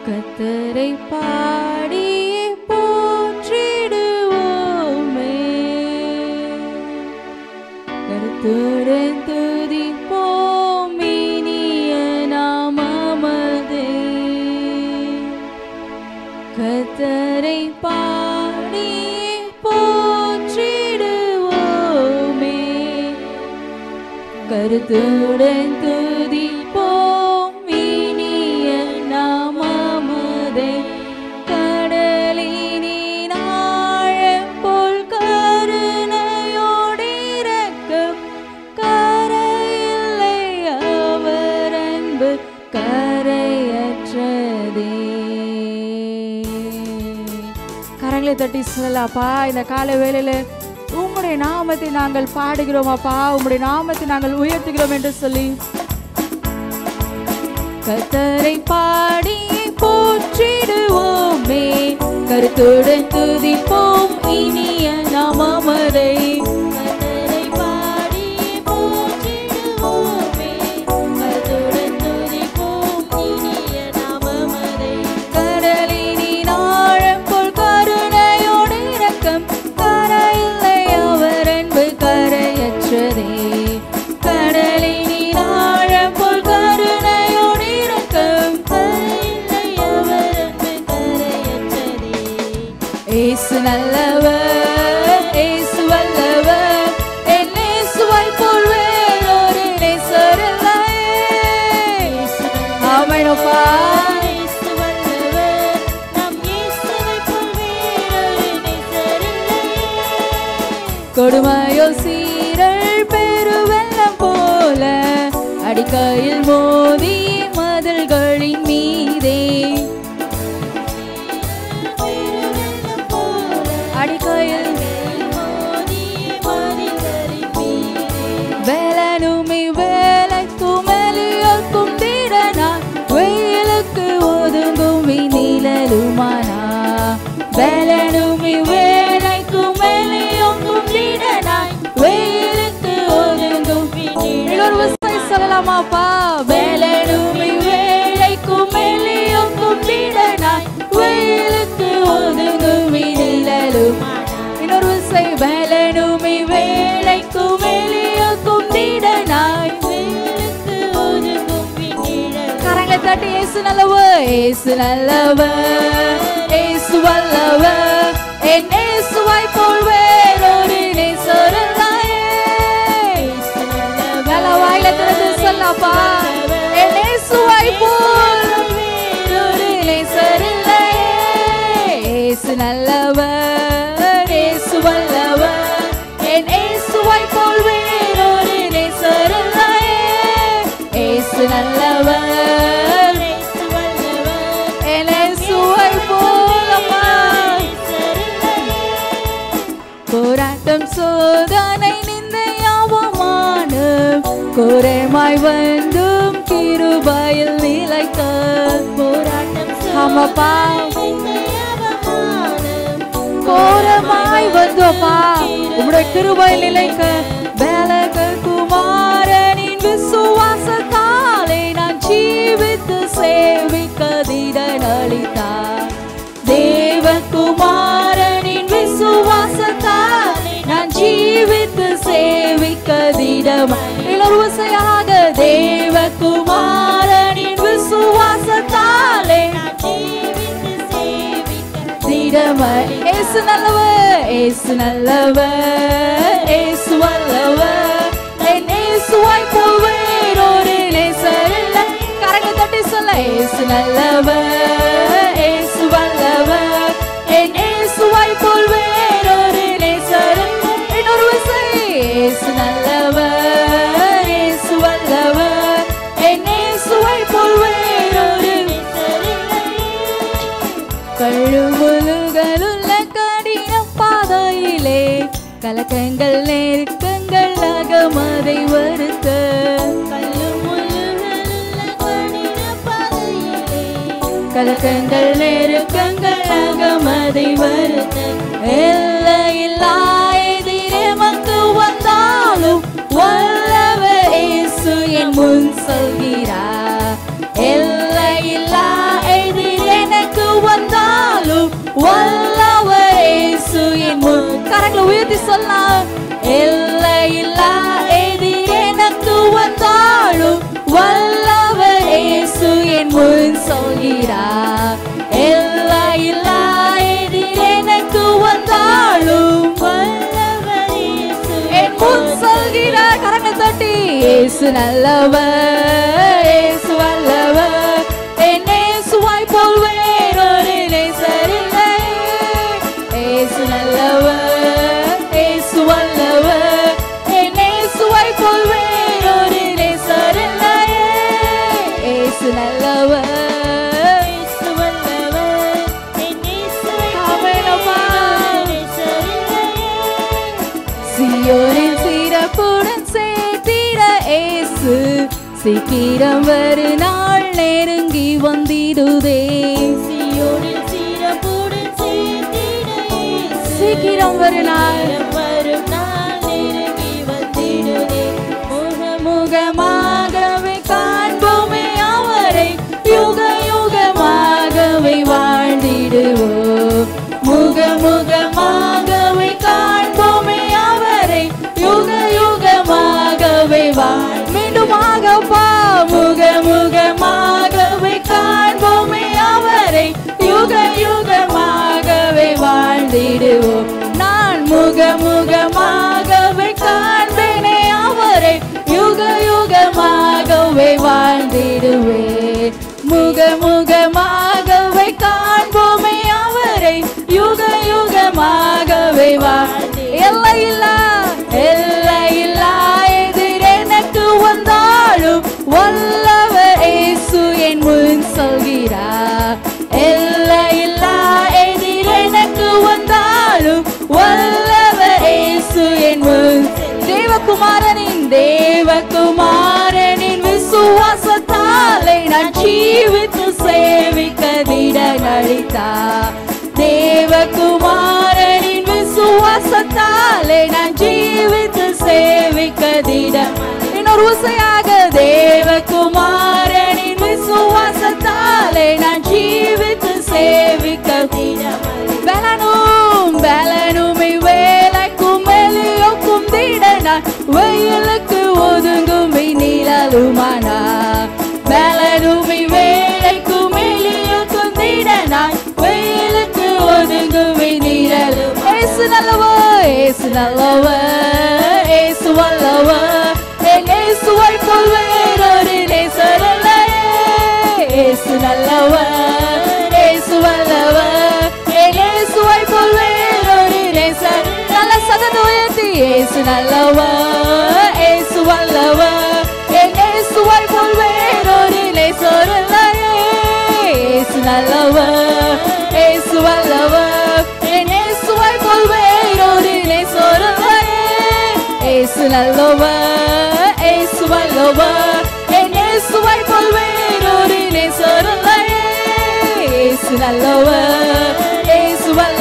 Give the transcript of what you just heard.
கத்தரை பாடி போற்றிடுவோமே கருத்துடன் துதிப்போம் இனிய நாமமதே கத்தரை பாடி போற்றிடுவோமே கருத்துடன் துதிப்போம் இனிய நாமமதை கடலினின் ஆழம் போல் கருணையோடிரக்கம் கரையில்லை அவர் அன்பு கரையற்றதே கரங்களை தட்டி சொல்லலாப்பா இந்த கால வேளையில உம்முடைய நாமத்தை நாங்கள் பாடுகிறோம் அப்பா உம்முடைய நாமத்தை நாங்கள் உயர்த்துகிறோம் என்று சொல்லி கத்தரை பாடி போற்றிடுவோமே கருத்துடன் துதிப்போம் இனிய நாமமரை கத்தரை பாடி போற்றிடுவோமே கருத்துடன் துதிப்போம் இனிய நாமமரை கடலினின் ஆழம் போல் கருணையோடு இரக்கம் கரையில்லை அவர் அன்பு கரையற்றதே கடலினின் ஆழம் போல் கருணையோடு இரக்கம் கரையில்லை அவர் அன்பு கரையற்றதே ஏசு நல்லவர் ஏசு வல்லவர் என் இயேசுவை போல் வேறொரு நேசரில்லையே. ஆமெனப்பா. கொடுமையோ சீரல் பெருவெள்ளம் போல அடிக்கையில் மோதி மதில்களின் மீதே அடிக்கையில் வேலனுமி வேலைக்கும் எலியோக்கும் திறனா வெயிலுக்கு ஒதுங்கும் நிழலுமானா வேலனுமி வேலைக்கும் எலியோக்கும் திறனாய் வெயிலுக்கு ஒதுங்கும் இன்னொரு விவசாயி சொல்லலாமாப்பா வேலனுமி வேலைக்கும் எலியோக்கும் திறனாய் வெயிலுக்கு ஒதுங்கும் நிழலும் இன்னொரு விசை வேலனுமி வேலைக்கும் எலியோக்கும் திடனாய் கரங்களை தட்டி ஏசு நல்லவர் ஏசு நல்லவர் ஏசு வல்லவர் என் இயேசுவை போல் வேறொரு நேசரில்லையே நல்ல வாயில திறந்து சொல்லப்பா என் இயேசுவை போல் வேறொரு நேசரில்லையே ஏசு நல்லவர் ஏசு வல்லவர் என் இயேசுவை போல் வேறொரு நேசரில்லையே ஏசு நல்லவர் என் இயேசுவை போல் அம்மா போராட்டம் சோதனை நிந்தையாவமான கோரமாய் வந்தும் கிருபையில் நிலைத்த போராட்டம் ஆமாப்பா கோரமாய் வந்தோப்பா உம்முடைய கிருபையில் நிலைக்க பேலக குமாரனின் விசுவாசத்தாலே நான் ஜீவித்து சேவிக்க திடன் அளித்தார் தேவகுமாரனின் விசுவாசத்தாலே நான் ஜீவித்து சேவிக்க திடம் இலவசையாக தேவகுமாரனின் விசுவாசத்தாலே நான் ஜீவித்து சேவிக்க திடம ஏசு நல்லவர் ஏசு நல்லவர் ஏசு வல்லவர் என் இயேசுவை போல் வேறொரு நேசர் இல்லை கரங்களை தட்டி சொல்ல ஏசு நல்லவர் ஏசு வல்லவர் என் இயேசுவை போல் வேறொரு நேசர் இல்லை. இன்னொரு விசை ஏசு நல்லவர் ஏசு வல்லவர் என் இயேசுவை போல் வேறொரு நேசர் இல்லை. கழுமுழுகளுள்ள கடின பாதையிலே கலக்கங்கள் நெருக்கங்கள் அகமதை வருத்த கலக்கங்கள் நெருக்கங்கள் அகமதை வருத்த எல்லையில்லா எதிரெமக்கு வந்தாலும் வல்லவர் இயேசு என் முன் சொல்கிறார் எல்லையில்லா எதிரே சொல்லலாம் எல்லையில்லா எதிர் எனக்கு வந்தாலும் வல்லவர் இயேசு என் முன் சொல்கிறார் எல்லையில்லா எதிர் எனக்கு வந்தாலும் வல்லவர் இயேசு என் முன் சொல்கிறார் கரங்கள் தட்டி இயேசு நல்லவர் இயேசு வல்லவர் என் இயேசுவாய் போல் வேறொரு நேசரில்லை இயேசு நல்லவர் இயேசு வல்லவர் என் இயேசுவாய் போல் வேறொரு நேசரில்லை இயேசு நல்லவர் இயேசு வல்லவர் என் இயேசுவை ஆமென் அப்பா. நேசரில்லையே. சியோனின் சிறப்புடன் சேர்த்திட இயேசு சீக்கிரம் வரு நாள் நெருங்கி வந்திடுதே சியோனில் சிறப்புடன் சேர்த்திட இயேசு. சீக்கிரம் வரு நாள் நேரம் வரும் நாள் நெருங்கி வந்திடுதே. முகம் முகமாகவே காண்போமே அவரை யுக யுகமாகவே வாழ்ந்திடுவோம் முகமுகமாகவே காண்போமே அவரை யுக யுகமாகவே வாழ் மீண்டுமாகப்பா முகமுகமாகவே காண்போமே அவரை யுக யுகமாகவே வாழ்ந்திடுவோம் நான் முகமுகமாகவே காண்பேனே அவரை யுக யுகமாகவே வாழ்ந்திடுவேன் முகமுகமாகவே காண்போமே அவரை யுக யுகமாகவே வாழ் எல்லையில்லா எல்லையில்லா எதிர் எனக்கு வந்தாலும் வல்லவர் இயேசு என் முன் சொல்கிறார் எல்லையில்லா எதிர் எனக்கு வந்தாலும் வல்லவர் இயேசு என் முன் தேவகுமாரனின் தேவகுமாரனின் விசுவாசத்தாலே நான் ஜீவித்து சேவிக்க திடனளித்தார் தேவகுமாரனின் விசுவாசத்தாலே நான் ஜீவித்து சேவிக்க திடம் இன்னொரு உசையாக தேவகுமாரனின் விசுவாசத்தாலே நான் ஜீவித்து சேவிக்க திடம் பலனும் பலனுமை வேலைக்கும் வெளியோக்கும் திடனான் வெயிலுக்கு ஒதுங்குமை நிழலுமானா பலனுமை வேலைக்கும் வெளியோக்கும் திடனான் வெயிலுக்கு ஒதுங்குமை நிழலும் ஏசு நல்லவா ஏசு நல்லவா ஏசு வல்லவா என் இயேசுவை போல் வேறொரு நேசரல்லையே ஏசு நல்லவா ஏசு வல்லவா என் இயேசுவை போல் வேறொரு நேசர் நல்ல சதன் உயர்த்தி ஏசு நல்லவா ஏசு வல்லவா என் இயேசுவை போல் வேறொரு நேசரல்லையே ஏசு நல்லவா ஏசு வல்லவா என் இயேசுவை போல் வேறொரு நேசரல்லையே ஏசு நல்லவா ஏசு வல்லவா என் இயேசுவை போல் வேறொரு நேசரல்லையே ஏசு நல்லவா ஏசு வல்லவா